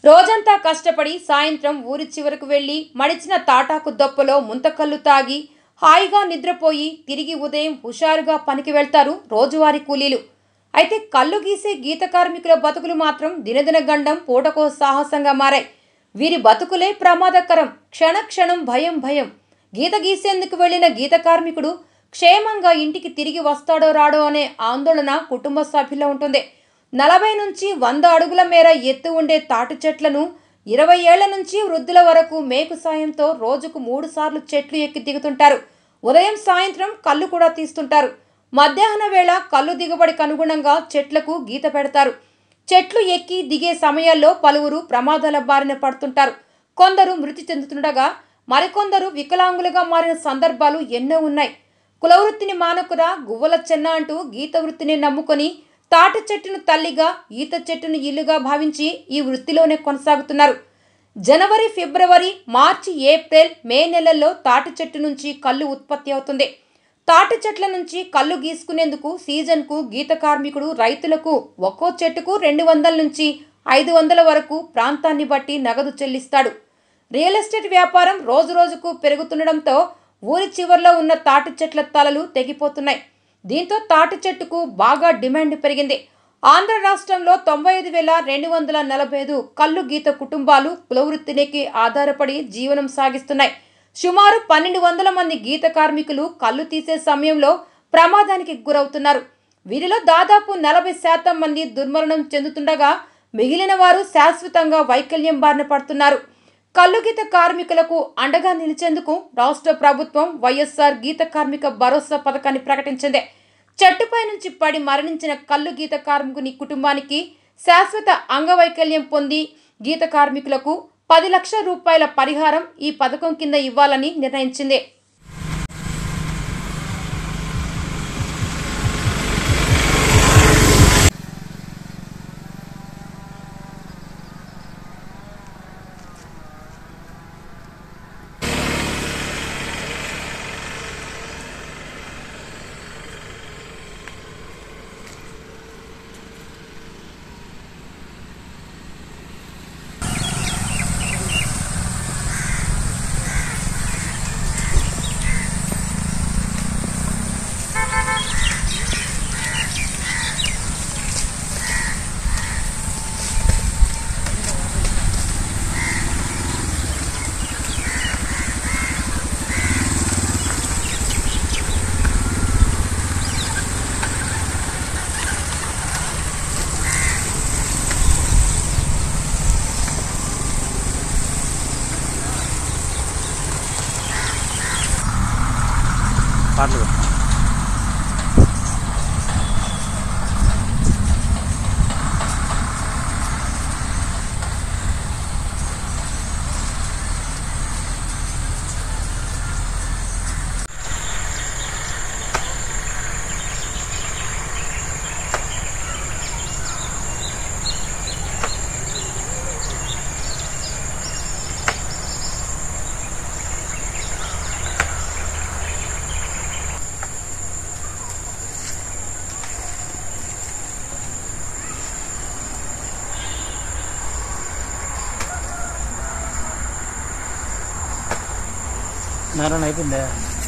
రోజంతా కష్టపడి సాయంత్రం ఊరి చివరకు వెళ్లి మడిచిన తాటాకు దొప్పలో ముంతకల్లు తాగి హాయిగా నిద్రపోయి తిరిగి ఉదయం హుషారుగా పనికి వెళ్తారు రోజువారీ కూలీలు అయితే కళ్ళు గీసే గీత కార్మికుల బతుకులు మాత్రం దినదిన గండం పూటకో సాహసంగా మారాయి వీరి బతుకులే ప్రమాదకరం క్షణ క్షణం భయం భయం గీత గీసేందుకు వెళ్లిన గీత కార్మికుడు క్షేమంగా ఇంటికి తిరిగి వస్తాడో రాడో అనే ఆందోళన కుటుంబ సభ్యుల్లో ఉంటుంది నలభై నుంచి వంద అడుగుల మేర ఎత్తు ఉండే తాటి చెట్లను ఇరవై ఏళ్ల నుంచి వృద్ధుల వరకు మేకు సాయంతో రోజుకు మూడు సార్లు చెట్లు ఎక్కి దిగుతుంటారు ఉదయం సాయంత్రం కళ్ళు కూడా తీస్తుంటారు మధ్యాహ్న వేళ కళ్ళు దిగుబడికి అనుగుణంగా చెట్లకు గీత పెడతారు చెట్లు ఎక్కి దిగే సమయాల్లో పలువురు ప్రమాదాల బారిన పడుతుంటారు కొందరు మృతి చెందుతుండగా మరికొందరు వికలాంగులుగా మారిన సందర్భాలు ఎన్నో ఉన్నాయి కులవృత్తిని మానకురా గువ్వల చెన్న అంటూ గీత వృత్తిని నమ్ముకొని తాటి చెట్టును తల్లిగా ఈత చెట్టును ఇల్లుగా భావించి ఈ వృత్తిలోనే కొనసాగుతున్నారు జనవరి ఫిబ్రవరి మార్చి ఏప్రిల్ మే నెలల్లో తాటి చెట్టు నుంచి కళ్ళు ఉత్పత్తి అవుతుంది తాటి చెట్ల నుంచి కళ్ళు గీసుకునేందుకు సీజన్కు గీత కార్మికుడు రైతులకు ఒక్కో చెట్టుకు రెండు వందల నుంచి ఐదు వందల వరకు ప్రాంతాన్ని బట్టి నగదు చెల్లిస్తాడు రియల్ ఎస్టేట్ వ్యాపారం రోజు రోజుకు పెరుగుతుండడంతో ఊరి చివర్లో ఉన్న తాటి చెట్ల తలలు తెగిపోతున్నాయి దీంతో తాటి చెట్టుకు బాగా డిమాండ్ పెరిగింది ఆంధ్ర రాష్ట్రంలో తొంభై ఐదు వేల రెండు వందల నలభై ఐదు కళ్ళు గీత కుటుంబాలు కులవృత్తినికి ఆధారపడి జీవనం సాగిస్తున్నాయి సుమారు పన్నెండు వందల మంది గీత కార్మికులు కళ్ళు తీసే సమయంలో ప్రమాదానికి గురవుతున్నారు వీరిలో దాదాపు నలభై శాతం మంది దుర్మరణం చెందుతుండగా మిగిలిన వారు శాశ్వతంగా వైకల్యం బారిన పడుతున్నారు కళ్ళు గీత కార్మికులకు అండగా నిలిచేందుకు రాష్ట్ర ప్రభుత్వం వైఎస్ఆర్ గీత కార్మిక భరోసా పథకాన్ని ప్రకటించింది చెట్టుపై నుంచి పడి మరణించిన కళ్ళు గీత కార్మికుని కుటుంబానికి శాశ్వత అంగవైకల్యం పొంది గీత కార్మికులకు పది లక్షల రూపాయల పరిహారం ఈ పథకం కింద ఇవ్వాలని నిర్ణయించింది పాటలు నారాయణ అయిపోయిందా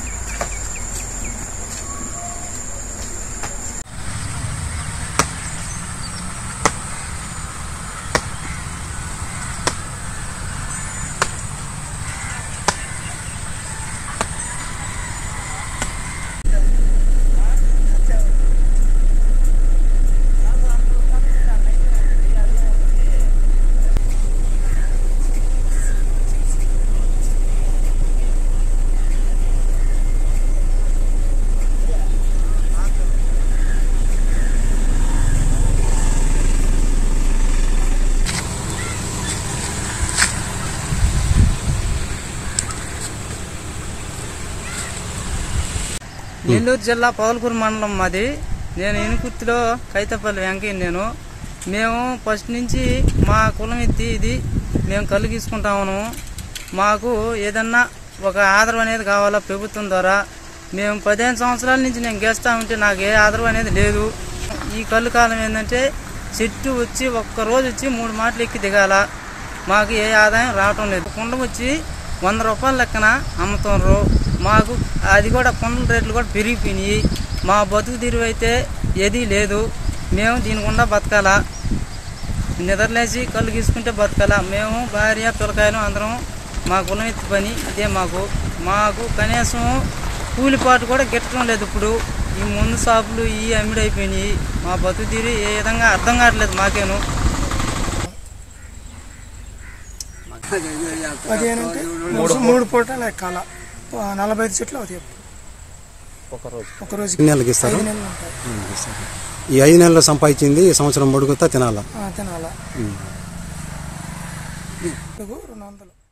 నెల్లూరు జిల్లా పౌలకూరు మండలం మాది నేను ఇనుకుర్తిలో కైతపల్లి వెంకయ్య నేను మేము ఫస్ట్ నుంచి మా కులం ఎత్తి ఇది మేము కళ్ళు గీసుకుంటాము మాకు ఏదన్నా ఒక ఆదరవు అనేది కావాలా ప్రభుత్వం ద్వారా మేము పదిహేను సంవత్సరాల నుంచి నేను గేస్తా ఉంటే నాకు ఏ ఆదరవు అనేది లేదు ఈ కళ్ళు కాలం ఏంటంటే చెట్టు వచ్చి ఒక్క రోజు వచ్చి మూడు మాటలు ఎక్కి దిగాల మాకు ఏ ఆదాయం రావటం లేదు కుండ వచ్చి వంద రూపాయల లెక్కన అమ్ముతున్నారు మాకు అది కూడా కుండల రేట్లు కూడా పెరిగిపోయినాయి మా బతుకు తీరు అయితే ఏదీ లేదు మేము దీని గుండా బతకాలా నిద్రలేసి కళ్ళు గీసుకుంటే బతకాలా మేము భార్య పిల్లకాయలు అందరం మా కులం ఎత్తి పని ఇదే మాకు మాకు కనీసం కూలిపాటు కూడా గిట్టడం లేదు ఇప్పుడు ఈ ముందు షాపులు ఈ అమ్మిడైపోయినాయి మా బతుకు తీరు ఏ విధంగా అర్థం కావట్లేదు మాకేను పదిహేను అంటే మూడు మూడు పూటలు ఎక్కాల ఆ, నలభై ఐదు చెట్లు అవుతాయి ఒక రోజు ఎన్ని నెలలకి ఇస్తారు ఐదు నెలలు ఉంటాయి ఈ ఐదు నెలలు సంపాదించింది ఈ సంవత్సరం పొడుగుతా తినాలా ఆ, తినాలా రెండు వందలు